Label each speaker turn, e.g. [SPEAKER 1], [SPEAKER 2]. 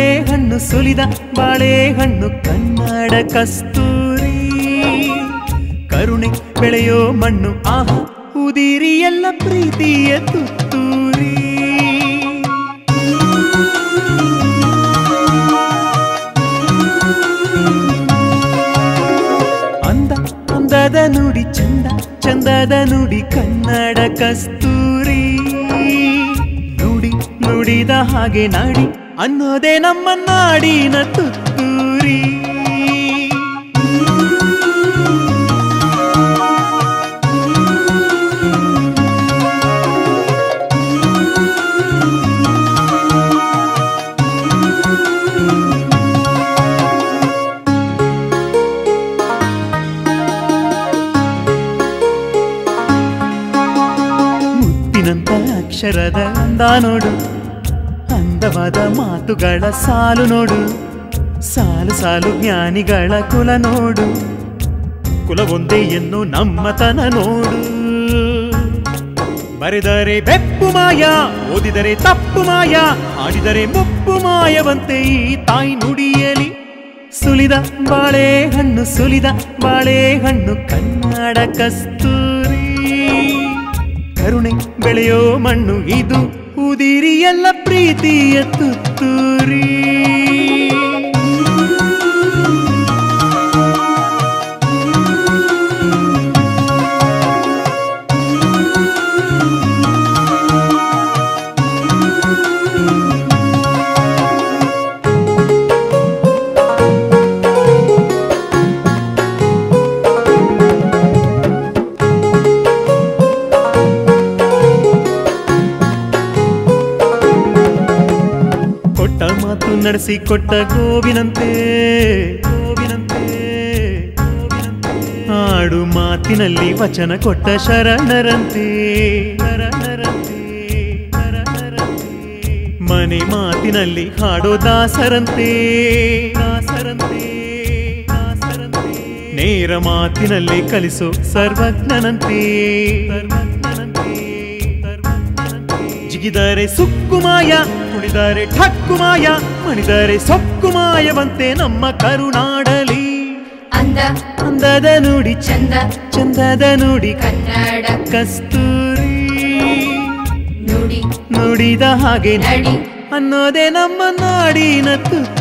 [SPEAKER 1] ಬಾಳೆಹಣ್ಣು ಸುಲಿದ ಬಾಳೆಹಣ್ಣು ಕನ್ನಡ ಕಸ್ತೂರಿ ಕರುಣೆ ಬೆಳೆಯೋ ಮಣ್ಣು ಆಹಾ ಉದಿರಿ ಎಲ್ಲ ಪ್ರೀತಿಯ ತುತ್ತೂರಿ ಅಂದ ಅಂದದ ನುಡಿ ಚಂದ ಚಂದದ ನುಡಿ ಕನ್ನಡ ಕಸ್ತೂರಿ ನುಡಿ ನುಡಿದ ಹಾಗೆ ನಾಡಿ ಅನ್ನೋದೇ ನಮ್ಮ ನಾಡಿನ ತುತ್ತೂರಿ ಮುತ್ತಿನಂತ ಅಕ್ಷರದ ಅಂದ ನೋಡು ಅಂದವಾದ ಮಾತುಗಳ ಸಾಲು ನೋಡು ಸಾಲು ಸಾಲು ಜ್ಞಾನಿಗಳ ಕುಲ ನೋಡು ಕುಲವೊಂದೇ ಎನ್ನು ನಮ್ಮತನ ನೋಡು ಬರೆದರೆ ಬೆಪ್ಪು ಮಾಯ ಓದಿದರೆ ತಪ್ಪು ಮಾಯ ಆಡಿದರೆ ಮುಪ್ಪು ಮಾಯವಂತೆ ಈ ತಾಯಿ ನುಡಿಯಲಿ ಸುಲಿದ ಬಾಳೆಹಣ್ಣು ಸುಲಿದ ಬಾಳೆಹಣ್ಣು ಕನ್ನಡ ಕಸ್ತೂರಿ ಕರುಣೆ ಬೆಳೆಯೋ ಮಣ್ಣು ಇದು ಉದಿರಿ ಎಲ್ಲ ಪ್ರೀತಿಯ ತುತ್ತೂರಿ ಕೊಟ್ಟ ಮಾತು ನಡೆಸಿ ಕೊಟ್ಟ ಗೋವಿನಂತೆ ಗೋವಿನಂತೆ ಗೋವಿನಂತೆ. ಆಡು ಮಾತಿನಲ್ಲಿ ವಚನ ಕೊಟ್ಟ ಶರಣರಂತೆ ಶರಣರಂತೆ ಶರಣರಂತೆ. ಮನೆ ಮಾತಿನಲ್ಲಿ ಹಾಡೋ ದಾಸರಂತೆ ದಾಸರಂತೆ ದಾಸರಂತೆ ನೇರ ಮಾತಿನಲ್ಲಿ ಕಲಿಸೋ ಸರ್ವಜ್ಞನಂತೆ ಸರ್ವಜ್ಞನಂತೆ ಸರ್ವಜ್ಞನಂತೆ ಜಿಗಿದರೆ ಸುಕ್ಕುಮಾಯ ಕುಣಿದರೆ ಠಕ್ಕುಮಾಯ ಮಣಿದರೆ ಸೊಕ್ಕುಮಾಯವಂತೆ ನಮ್ಮ ಕರುನಾಡಲಿ
[SPEAKER 2] ಅಂದ
[SPEAKER 1] ಅಂದದ ನುಡಿ
[SPEAKER 2] ಚಂದ
[SPEAKER 1] ಚಂದದ ನುಡಿ
[SPEAKER 2] ಕನ್ನಡ
[SPEAKER 1] ಕಸ್ತೂರಿ
[SPEAKER 2] ನುಡಿ
[SPEAKER 1] ನುಡಿದ ಹಾಗೆ
[SPEAKER 2] ನಡಿ
[SPEAKER 1] ಅನ್ನೋದೇ ನಮ್ಮ ನಾಡಿನ ತುತ್ತು